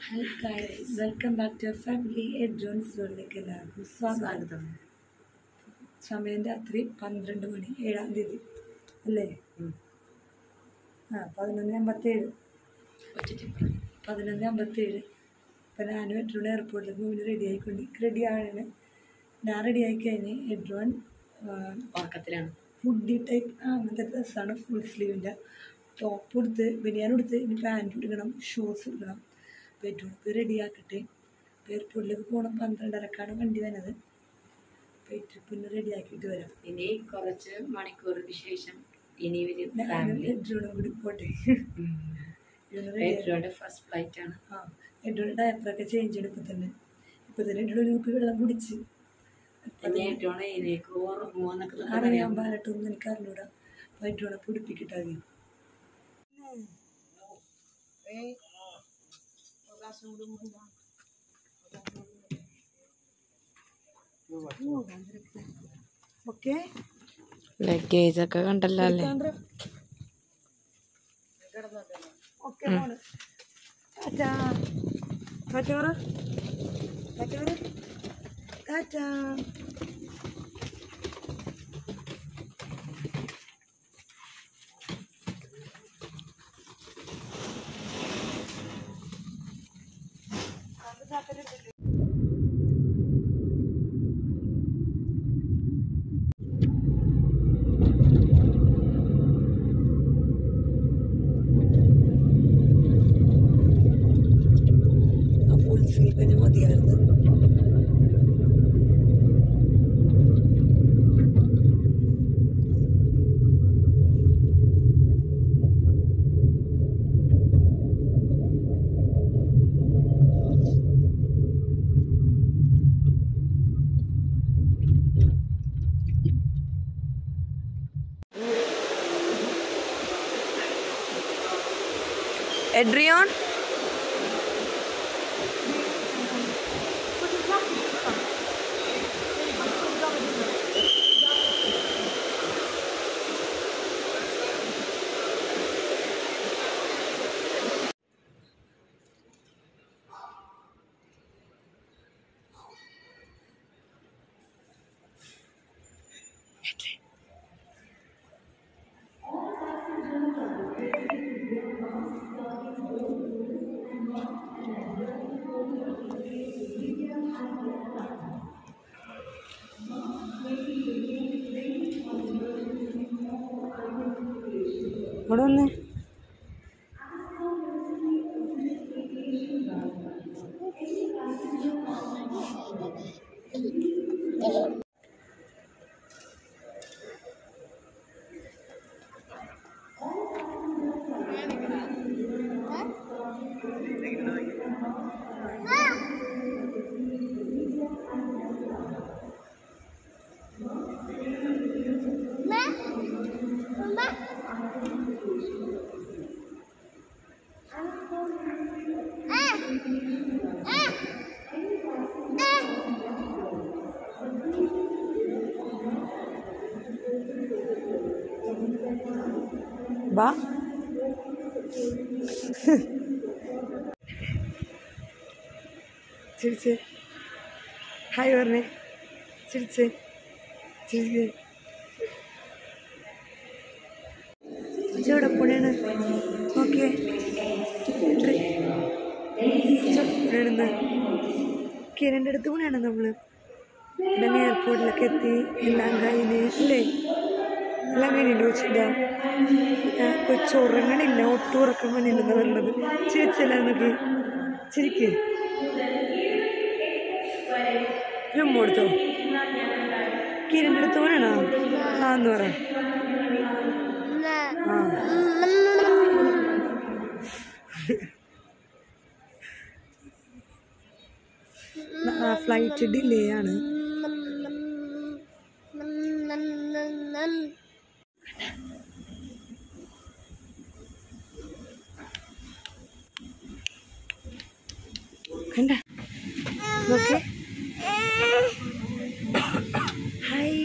hello guys welcome back to family എഡ്രോൺസ് വേൾഡിലേക്ക് എല്ലാവർക്കും സ്വാഗതം സമയം രാത്രി പന്ത്രണ്ട് മണി ഏഴാം തീയതി അല്ലേ ആ പതിനൊന്ന് അമ്പത്തേഴ് പതിനൊന്ന് അമ്പത്തേഴ് ഇപ്പം ഞാനും എഡ്രോൺ എയർപോർട്ടിലേക്ക് മുന്നിൽ റെഡി ആയിക്കൊണ്ട് റെഡി ആണ് ഞാൻ റെഡി ആയി കഴിഞ്ഞ് എഡ്രോൺ ഉറക്കത്തിലാണ് ഹുഡി ടൈപ്പ് ആ അങ്ങനത്തെ ഡ്രസ്സാണ് ഫുൾ സ്ലീവിൻ്റെ ടോപ്പ് എടുത്ത് ബനിയാൻ എടുത്ത് ഇനി പാൻറ്റ് എടുക്കണം ഷൂസ് എടുക്കണം ബെഡ് എടുത്ത് റെഡിയാക്കട്ടെ എയർപോർട്ടിലേക്ക് പോകണം പന്ത്രണ്ടരക്കാണ് വണ്ടി വന്നത് അപ്പോൾ ട്രിപ്പിന് റെഡിയാക്കിയിട്ട് വരാം ഇനി കുറച്ച് മണിക്കൂറിന് ശേഷം ഇനി ഒരു ഞാനും ഫാമിലി എഡ്രോണും കൂടി പോട്ടെ ഇതൊന്ന് ready ആക്കി- മെട്രോയുടെ ഫസ്റ്റ് ഫ്ലൈറ്റ് ആണ് ആ എഡ്രോയുടെ ഡയപ്പറൊക്കെ ചേഞ്ച് ചെയ്യണം ഇപ്പം തന്നെ ഇപ്പം തന്നെ എഡ്രോട് ഒരു കുപ്പി വെള്ളം കുടിച്ച് പിന്നെ ഏറ്റവും ഇതിലേക്ക് ഉറങ്ങുമോ എന്നൊക്കെ അറിയാൻ പാലട്ടൊന്നും എനിക്ക് അറിഞ്ഞൂടാ അപ്പോൾ എഡ്രോണെ പിടിപ്പിക്കട്ടെ മതി ഓക്കെ ലഗേജ് ഒക്കെ കണ്ടല്ലോ അല്ലേ ഓക്കെ മോള് ടാറ്റാ ടാറ്റ പറ ടാറ്റ പറ ടാറ്റാ ഫുൾ സ്ലീപ്പിന് മതിയായിരുന്നു എഡ്രിയോൺ ഇവിടെ വന്ന് ബാ ചിരിച്ച് ഹായ് പറഞ്ഞേ ചിരിച്ച് ചിരിച്ച് ചെവിടെ പോണേണ് ഓക്കെ ചെവിടെയാണെന്ന് കിരണിൻ്റെ അടുത്ത് പോണേണ് നമ്മൾ പിന്നെ എയർപോർട്ടിലൊക്കെ എത്തി എല്ലാം കഴിഞ്ഞ് അല്ലേ എല്ലാം കഴിഞ്ഞില്ല കൊച്ചിൻ്റെ കൊച്ചുറങ്ങണില്ല ഒട്ടും ഉറക്കം വന്നില്ലെന്ന് പറഞ്ഞത് ചിരിച്ചല്ല എന്നൊക്കെ ചിരിക്ക് രമ്മ കൊടുത്തോ കിരണിൻ്റെ അടുത്ത് പോണാണോ ആ എന്ന് പറ ആ ആ ഫ്ലൈറ്റ് ഡിലേ ആണ് കണ്ട നോക്ക് ഹായ്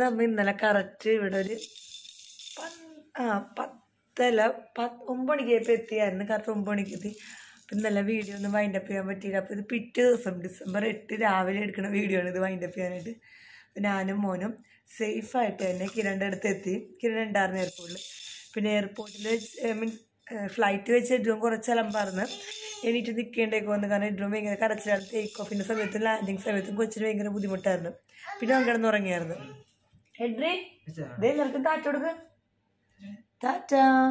നമ്മൾ ഇന്നലെ കറക്റ്റ് ഇവിടെ ഒരു പൻ- ആ പത്തല്ല പത്ത് ഒമ്പത് മണിക്കായപ്പോൾ എത്തിയായിരുന്നു കറക്റ്റ് ഒമ്പത് മണിക്ക് എത്തി അപ്പം ഇന്നലെ വീഡിയോ ഒന്നും വൈൻഡപ്പ് ചെയ്യാൻ പറ്റിയില്ല അപ്പോൾ ഇത് പിറ്റേ ദിവസം ഡിസംബർ എട്ട് രാവിലെ എടുക്കുന്ന വീഡിയോ ആണ് ഇത് വൈൻഡപ്പ് ചെയ്യാനായിട്ട് അപ്പോൾ ഞാനും മോനും സേഫായിട്ട് തന്നെ കിരണിൻ്റെ അടുത്ത് എത്തി കിരൺ ഉണ്ടായിരുന്നു എയർപോർട്ടിൽ പിന്നെ എയർപോർട്ടിൽ മീൻസ് ഫ്ലൈറ്റ് വെച്ച് ഏറ്റവും കുറച്ച് അലമ്പാർന്ന് എണീറ്റ് നിൽക്കേണ്ടേക്ക് വന്നു കാരണം ഏറ്റവും ഭയങ്കര കരച്ചിലാണ് ടേക്ക് ഓഫിൻ്റെ സമയത്തും ലാൻഡിങ് സമയത്തും കൊച്ചിന് ഭയങ്കര ബുദ്ധിമുട്ടായിരുന്നു പിന്നെ അവൻ കിടന്നുറങ്ങിയായിരുന്നു എഡ്രി ദേ നിനക്ക് താറ്റ കൊടുക്ക് താറ്റ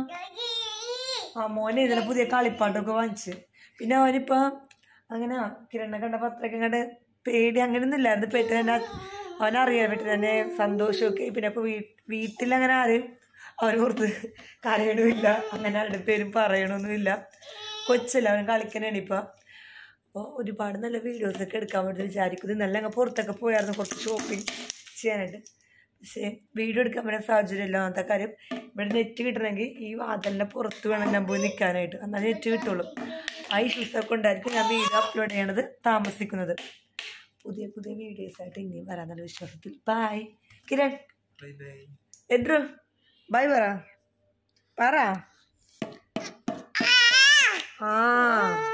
ആ മോനെ ഇതിനെ പുതിയ കളിപ്പാട്ടൊക്കെ വാങ്ങിച്ച് പിന്നെ അവനിപ്പോ അങ്ങനെ കിരണ കണ്ട പത്രമൊക്കെ കണ്ട് പേടി അങ്ങനെയൊന്നും ഇല്ലായിരുന്നു പേട്ട് തന്നെ അവനറിയാൻ പറ്റും തന്നെ സന്തോഷമൊക്കെ പിന്നെ ഇപ്പോൾ വീ വീട്ടിലങ്ങനെ ആരും അവനോർത്ത് കരയണമില്ല അങ്ങനെ ആരുടെ പേരും പറയണമൊന്നുമില്ല കൊച്ചല്ല അവൻ കളിക്കാനാണ് ഇപ്പം അപ്പോൾ ഒരുപാട് നല്ല വീഡിയോസൊക്കെ എടുക്കാൻ വേണ്ടി വിചാരിക്കുന്നത് നല്ല അങ്ങ് പുറത്തൊക്കെ പോയായിരുന്നു കുറച്ച് ഷോപ്പിംഗ് ചെയ്യാനായിട്ട് പക്ഷേ വീഡിയോ എടുക്കാൻ പറ്റുന്ന സാഹചര്യമില്ല അങ്ങനത്തെ കാര്യം ഇവിടെ നെറ്റ് കിട്ടണമെങ്കിൽ ഈ വാതിലിൻ്റെ പുറത്ത് വേണം ഞാൻ പോയി നിൽക്കാനായിട്ട് എന്നാൽ നെറ്റ് കിട്ടുള്ളൂ ആ ഇഷ്യൂസൊക്കെ ഉണ്ടായിരിക്കും ഞാൻ വീഡിയോ അപ്ലോഡ് ചെയ്യണത് താമസിക്കുന്നത് പുതിയ പുതിയ വീഡിയോസായിട്ട് ഇനിയും വരാന്നുള്ള വിശ്വാസത്തിൽ ബായ് കിരൺ എഡ്രു ബൈ പറ പറ ആ